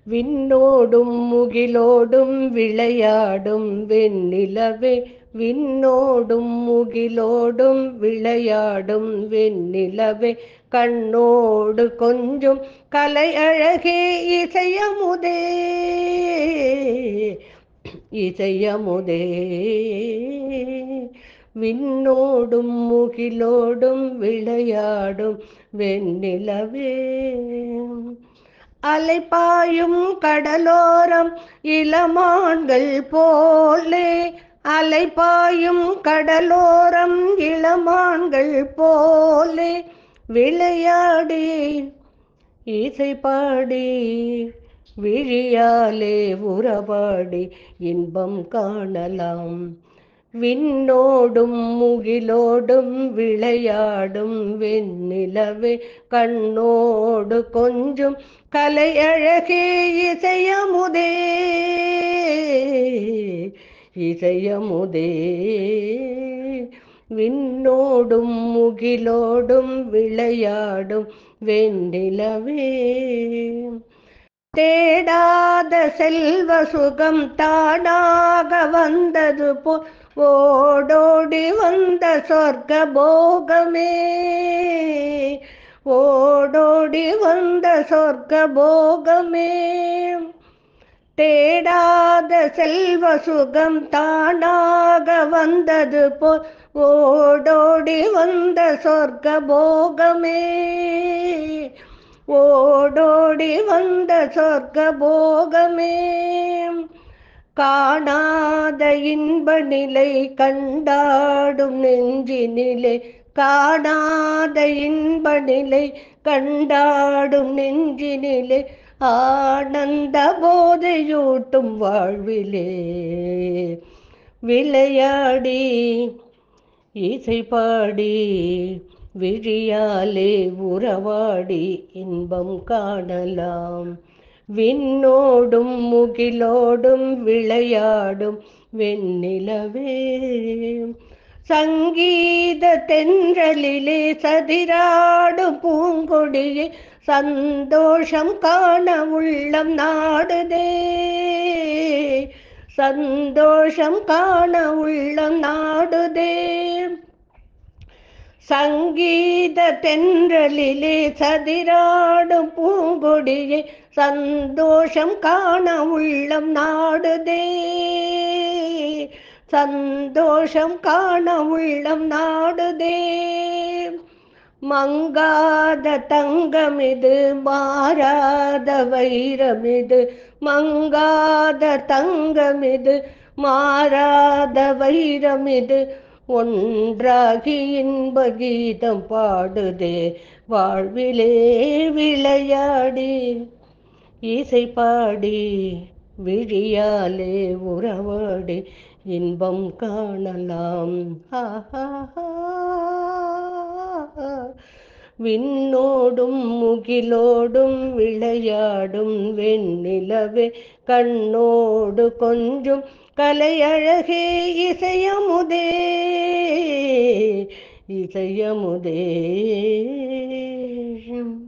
விண்ணோடும் முகிலோடும் விளையாடும் வெண்ணிலவே விண்ணோடும் முகிலோடும் விளையாடும் வெண்ணிலவே கண்ணோடு கொஞ்சம் கலை அழகே இசையமுதே இசையமுதே விண்ணோடும் முகிலோடும் விளையாடும் வெண்ணிலவே அலைப்பாயும் கடலோரம் இளமான்கள் போலே அலைப்பாயும் கடலோரம் இளமான்கள் போலே விளையாடி இசை பாடி விழியாலே உறவாடி இன்பம் காணலாம் விண்ணோடும் முகிலோடும் விளையாடும் வெண்ணிலவே கண்ணோடு கொஞ்சம் கலை அழகே இசையமுதே இசையமுதே விண்ணோடும் முகிலோடும் விளையாடும் வெண்ணிலவே தேடாத செல்வ சுகம் தானாக வந்தது போ ஓடோடி வந்த சொர்க்க போகமே ஓடோடி வந்த சொர்க்க போகமே தேடாத செல்வ சுகம் தானாக வந்தது போ ஓடோடி வந்த சொர்க்க போகமே ஓடோடி வந்த சொர்க்க போகமே காணாத இன்ப நிலை கண்டாடும் நெஞ்சினிலே காணாத இன்ப நிலை கண்டாடும் நெஞ்சினிலே ஆனந்த போதையூட்டும் வாழ்விலே விளையாடி இசை பாடி விழியாலே உறவாடி இன்பம் காணலாம் விண்ணோடும் முகிலோடும் விளையாடும் வெண்ணிலவே சங்கீத தென்றலிலே சதிராடும் பூங்கொடியே சந்தோஷம் காண உள்ளம் நாடுதே சந்தோஷம் காண உள்ளம் நாடுதே சங்கீத தென்றலிலே சதிராடும் பூங்கொடியே சந்தோஷம் காண உள்ளம் நாடுதே சந்தோஷம் காண உள்ளம் நாடுதே மங்காத தங்கமிது மாறாத வைரமிது மங்காத தங்கமிது மாறாத வைரமிது ஒன்றாகி இன்ப கீதம் பாடுதே வாழ்விலே விளையாடி இசை பாடி விழியாலே உறவாடி இன்பம் காணலாம் விண்ணோடும் முகிலோடும் விளையாடும் வெண்ணிலவே கண்ணோடு கொஞ்சம் கலை அழகே இசையமுதே இசையமுதே